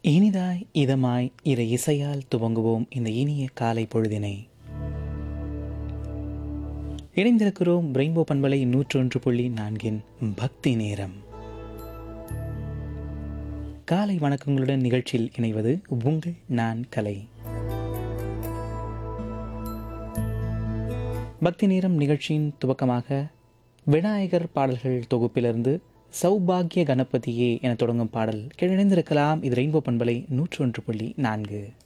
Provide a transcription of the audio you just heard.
இனிதாய் இதமாய் இறை இசையால் துவங்குவோம் இந்த இனிய காலை பொழுதினை இணைந்திருக்கிறோம் ரெயின்போ பண்பலை நூற்றொன்று புள்ளி நான்கின் பக்தி நேரம் காலை வணக்கங்களுடன் நிகழ்ச்சியில் இணைவது உங்கள் நான் கலை பக்தி நேரம் நிகழ்ச்சியின் துவக்கமாக விநாயகர் பாடல்கள் தொகுப்பிலிருந்து சௌபாகிய கணபதியே என தொடங்கும் பாடல் கிழந்திருக்கலாம் இது ரெயின்போ பண்பலை நூற்றொன்று புள்ளி நான்கு